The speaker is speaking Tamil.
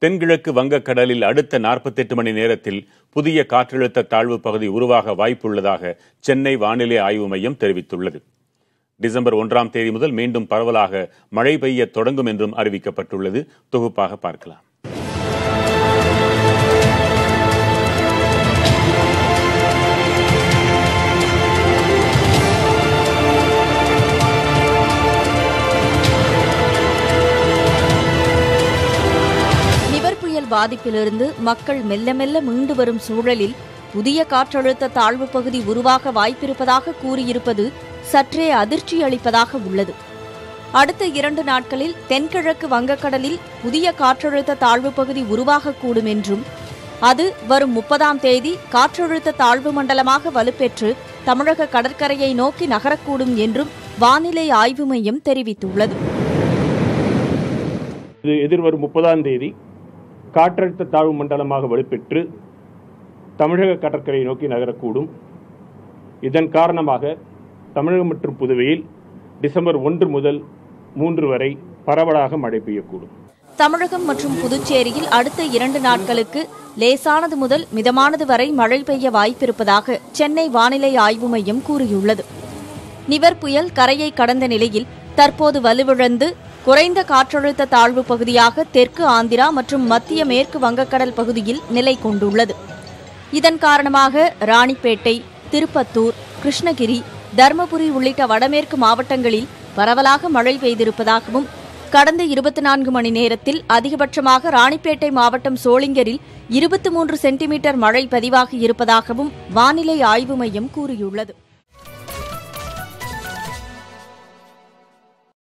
தென்கிழக்கு வங்கக்கடலில் அடுத்த நாற்பத்தெட்டு மணி நேரத்தில் புதிய காற்றழுத்த தாழ்வு பகுதி உருவாக வாய்ப்புள்ளதாக சென்னை வானிலை ஆய்வு மையம் தெரிவித்துள்ளது டிசம்பர் ஒன்றாம் தேதி முதல் மீண்டும் பரவலாக மழை பெய்ய தொடங்கும் என்றும் அறிவிக்கப்பட்டுள்ளது தொகுப்பாக பார்க்கலாம் நிவர் புயல் பாதிப்பிலிருந்து மக்கள் மெல்ல மெல்ல மீண்டு வரும் சூழலில் புதிய காற்றழுத்த தாழ்வு பகுதி உருவாக வாய்ப்பிருப்பதாக கூறியிருப்பது சற்றே அதிர்ச்சி அளிப்பதாக உள்ளது அடுத்த இரண்டு நாட்களில் தென்கிழக்கு வங்கக்கடலில் புதிய காற்றழுத்த தாழ்வு பகுதி உருவாகக்கூடும் என்றும் அது வரும் முப்பதாம் தேதி காற்றழுத்த தாழ்வு மண்டலமாக வலுப்பெற்று தமிழக கடற்கரையை நோக்கி நகரக்கூடும் என்றும் வானிலை ஆய்வு மையம் தெரிவித்துள்ளது இது எதிர்வரும் முப்பதாம் தேதி காற்றழுத்த தாழ்வு மண்டலமாக வலுப்பெற்று தமிழக கடற்கரையை நோக்கி நகரக்கூடும் இதன் காரணமாக தமிழகம் மற்றும் புதுவையில் டிசம்பர் ஒன்று முதல் மூன்று வரை பரவலாக மழை பெய்யக்கூடும் தமிழகம் மற்றும் புதுச்சேரியில் அடுத்த இரண்டு நாட்களுக்கு லேசானது முதல் மிதமானது வரை மழை பெய்ய வாய்ப்பிருப்பதாக சென்னை வானிலை ஆய்வு மையம் கூறியுள்ளது நிவர் புயல் கரையை கடந்த நிலையில் தற்போது வலுவிழந்து குறைந்த காற்றழுத்த தாழ்வு பகுதியாக தெற்கு ஆந்திரா மற்றும் மத்திய மேற்கு வங்கக்கடல் பகுதியில் நிலை கொண்டுள்ளது இதன் காரணமாக ராணிப்பேட்டை திருப்பத்தூர் கிருஷ்ணகிரி தருமபுரி உள்ளிட்ட வடமேற்கு மாவட்டங்களில் பரவலாக மழை பெய்திருப்பதாகவும் கடந்த இருபத்தி நான்கு மணி நேரத்தில் அதிகபட்சமாக ராணிப்பேட்டை மாவட்டம் சோளிங்கரில் இருபத்தி மூன்று சென்டிமீட்டர் மழை பதிவாகி இருப்பதாகவும் வானிலை ஆய்வு மையம் கூறியுள்ளது